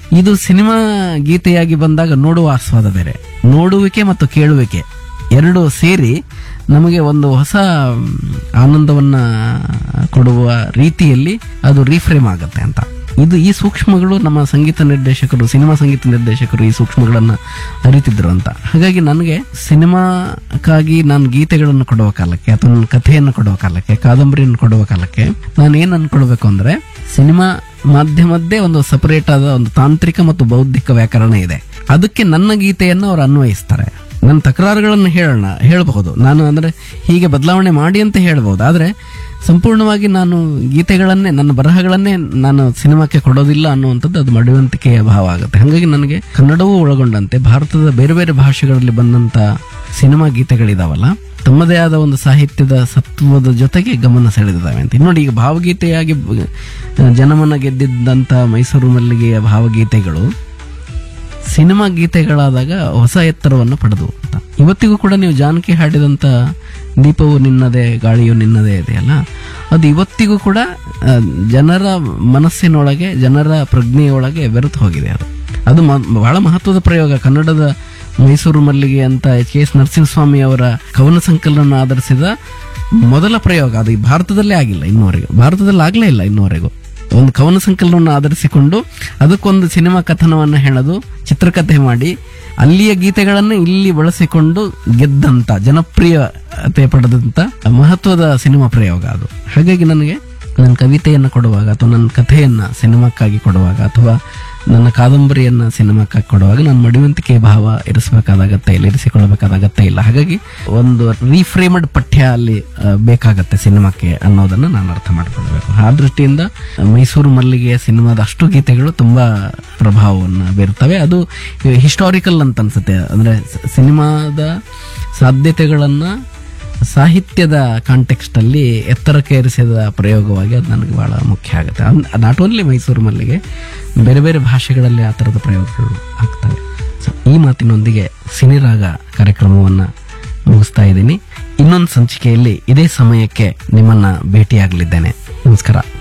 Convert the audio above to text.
ಇದು ಸಿನಿಮಾ ಗೀತೆಯಾಗಿ ಬಂದಾಗ ನೋಡುವ ಆಸ್ವಾದ ಬೇರೆ ನೋಡುವಿಕೆ ಮತ್ತು ಕೇಳುವಿಕೆ ಎರಡು ಸೇರಿ ನಮಗೆ ಒಂದು ಹೊಸ ಮ್, ಆನಂದವನ್ನ ಕೊಡುವ ರೀತಿಯಲ್ಲಿ ಅದು ರೀಫ್ರೇಮ್ ಆಗುತ್ತೆ ಅಂತ ಇದು ಈ ಸೂಕ್ಷ್ಮಗಳು ನಮ್ಮ ಸಂಗೀತ ನಿರ್ದೇಶಕರು ಸಿನಿಮಾ ಸಂಗೀತ ನಿರ್ದೇಶಕರು ಈ ಸೂಕ್ಷ್ಮಗಳನ್ನ ಅರಿತಿದ್ರು ಅಂತ ಹಾಗಾಗಿ ನನಗೆ ಸಿನಿಮಾಕ್ಕಾಗಿ ನಾನು ಗೀತೆಗಳನ್ನು ಕೊಡುವ ಕಾಲಕ್ಕೆ ಅಥವಾ ನನ್ನ ಕಥೆಯನ್ನು ಕೊಡುವ ಕಾಲಕ್ಕೆ ಕಾದಂಬರಿಯನ್ನು ಕೊಡುವ ಕಾಲಕ್ಕೆ ನಾನು ಏನ್ ಅನ್ಕೊಳ್ಬೇಕು ಅಂದ್ರೆ ಸಿನಿಮಾ ಮಾಧ್ಯಮದ್ದೇ ಒಂದು ಸಪರೇಟ್ ಆದ ಒಂದು ತಾಂತ್ರಿಕ ಮತ್ತು ಬೌದ್ಧಿಕ ವ್ಯಾಕರಣ ಇದೆ ಅದಕ್ಕೆ ನನ್ನ ಗೀತೆಯನ್ನು ಅವರು ಅನ್ವಯಿಸ್ತಾರೆ ನನ್ನ ತಕರಾರುಗಳನ್ನು ಹೇಳೋಣ ಹೇಳಬಹುದು ನಾನು ಅಂದ್ರೆ ಹೀಗೆ ಬದಲಾವಣೆ ಮಾಡಿ ಅಂತ ಹೇಳ್ಬಹುದು ಆದ್ರೆ ಸಂಪೂರ್ಣವಾಗಿ ನಾನು ಗೀತೆಗಳನ್ನೇ ನನ್ನ ಬರಹಗಳನ್ನೇ ನಾನು ಸಿನಿಮಾಕ್ಕೆ ಕೊಡೋದಿಲ್ಲ ಅನ್ನುವಂಥದ್ದು ಅದು ಮಡಿವಂತಿಕೆಯ ಭಾವ ಆಗುತ್ತೆ ಹಾಗಾಗಿ ನನಗೆ ಕನ್ನಡವೂ ಒಳಗೊಂಡಂತೆ ಭಾರತದ ಬೇರೆ ಬೇರೆ ಭಾಷೆಗಳಲ್ಲಿ ಬಂದಂತ ಸಿನಿಮಾ ಗೀತೆಗಳಿದಾವಲ್ಲ ತಮ್ಮದೇ ಆದ ಒಂದು ಸಾಹಿತ್ಯದ ಸತ್ವದ ಜೊತೆಗೆ ಗಮನ ಸೆಳೆದಿದ್ದಾವೆ ಅಂತ ನೋಡಿ ಈಗ ಭಾವಗೀತೆಯಾಗಿ ಬ- ಜನಮನ ಗೆದ್ದಿದ್ದಂತ ಮೈಸೂರು ಮಲ್ಲಿಗೆಯ ಭಾವಗೀತೆಗಳು ಸಿನಿಮಾ ಗೀತೆಗಳಾದಾಗ ಹೊಸ ಎತ್ತರವನ್ನು ಪಡೆದು ಅಂತ ಇವತ್ತಿಗೂ ಕೂಡ ನೀವು ಜಾನಕಿ ಹಾಡಿದಂತ ದೀಪವು ನಿನ್ನದೇ ಗಾಳಿಯು ನಿನ್ನದೇ ಇದೆಯಲ್ಲ ಅದು ಇವತ್ತಿಗೂ ಕೂಡ ಆ, ಜನರ ಮನಸ್ಸಿನೊಳಗೆ ಜನರ ಪ್ರಜ್ಞೆಯೊಳಗೆ ಬೆರೆತು ಹೋಗಿದೆ ಅದು ಅದು ಮ- ಬಹಳ ಮಹತ್ವದ ಪ್ರಯೋಗ ಕನ್ನಡದ ಮೈಸೂರು ಮಲ್ಲಿಗೆ ಅಂತ ಎಚ್ ಕೆ ಎಸ್ ನರಸಿಂಹಸ್ವಾಮಿ ಅವರ ಕವನ ಸಂಕಲನ ಆಧರಿಸಿದ ಮೊದಲ ಪ್ರಯೋಗ ಅದು ಈ ಭಾರತದಲ್ಲೇ ಆಗಿಲ್ಲ ಇನ್ನುವರೆಗೂ ಭಾರತದಲ್ಲಿ ಆಗ್ಲೇ ಇಲ್ಲ ಇನ್ನುವರೆಗೂ ಒಂದು ಕವನ ಸಂಕಲನವನ್ನು ಆಧರಿಸಿಕೊಂಡು ಅದಕ್ಕೊಂದು ಸಿನಿಮಾ ಕಥನವನ್ನು ಹೇಳೋದು ಚಿತ್ರಕಥೆ ಮಾಡಿ ಅಲ್ಲಿಯ ಗೀತೆಗಳನ್ನು ಇಲ್ಲಿ ಬಳಸಿಕೊಂಡು ಗೆದ್ದಂತ ಜನಪ್ರಿಯತೆ ಪಡೆದಂತ ಮಹತ್ವದ ಸಿನಿಮಾ ಪ್ರಯೋಗ ಅದು ಹಾಗಾಗಿ ನನಗೆ ನನ್ನ ಕವಿತೆಯನ್ನು ಕೊಡುವಾಗ ಅಥವಾ ನನ್ನ ಕಥೆಯನ್ನ ಸಿನಿಮಾಕ್ಕಾಗಿ ಕೊಡುವಾಗ ಅಥವಾ ನನ್ನ ಕಾದಂಬರಿಯನ್ನ ಸಿನಿಮಾಕ್ಕಾಗಿ ಕೊಡುವಾಗ ನಾನು ಮಡಿವಂತಿಕೆ ಭಾವ ಇರಿಸಬೇಕಾದ ಅಗತ್ಯ ಇಲ್ಲ ಇರಿಸಿಕೊಳ್ಳಬೇಕಾದ ಅಗತ್ಯ ಇಲ್ಲ ಹಾಗಾಗಿ ಒಂದು ರೀಫ್ರೇಮ್ಡ್ ಪಠ್ಯ ಅಲ್ಲಿ ಆ, ಬೇಕಾಗತ್ತೆ ಸಿನಿಮಾಕ್ಕೆ ಅನ್ನೋದನ್ನ ನಾನು ಅರ್ಥ ಮಾಡ್ಕೊಳ್ಬೇಕು ಆ ದೃಷ್ಟಿಯಿಂದ ಮೈಸೂರು ಮಲ್ಲಿಗೆಯ ಸಿನಿಮಾದ ಅಷ್ಟು ಗೀತೆಗಳು ತುಂಬಾ ಪ್ರಭಾವವನ್ನು ಬೀರ್ತವೆ ಅದು ಹಿಸ್ಟಾರಿಕಲ್ ಅಂತ ಅನ್ಸುತ್ತೆ ಅಂದ್ರೆ ಸ- ಸಿನಿಮಾದ ಸಾಧ್ಯತೆಗಳನ್ನ ಸಾಹಿತ್ಯದ ಕಾಂಟೆಕ್ಸ್ಟ್ ಅಲ್ಲಿ ಎತ್ತರಕ್ಕೆ ಏರಿಸಿದ ಪ್ರಯೋಗವಾಗಿ ಅದು ನನಗೆ ಬಹಳ ಮುಖ್ಯ ಆಗುತ್ತೆ ನಾಟ್ ಓನ್ಲಿ ಮೈಸೂರು ಮಲ್ಲಿಗೆ ಬೇರೆ ಬೇರೆ ಭಾಷೆಗಳಲ್ಲಿ ಆ ಥರದ ಪ್ರಯೋಗಗಳು ಆಗ್ತವೆ ಸೊ ಈ ಮಾತಿನೊಂದಿಗೆ ಸಿನಿರಾಗ ಕಾರ್ಯಕ್ರಮವನ್ನು ಮುಗಿಸ್ತಾ ಇದ್ದೀನಿ ಇನ್ನೊಂದು ಸಂಚಿಕೆಯಲ್ಲಿ ಇದೇ ಸಮಯಕ್ಕೆ ನಿಮ್ಮನ್ನ ಭೇಟಿಯಾಗಲಿದ್ದೇನೆ ನಮಸ್ಕಾರ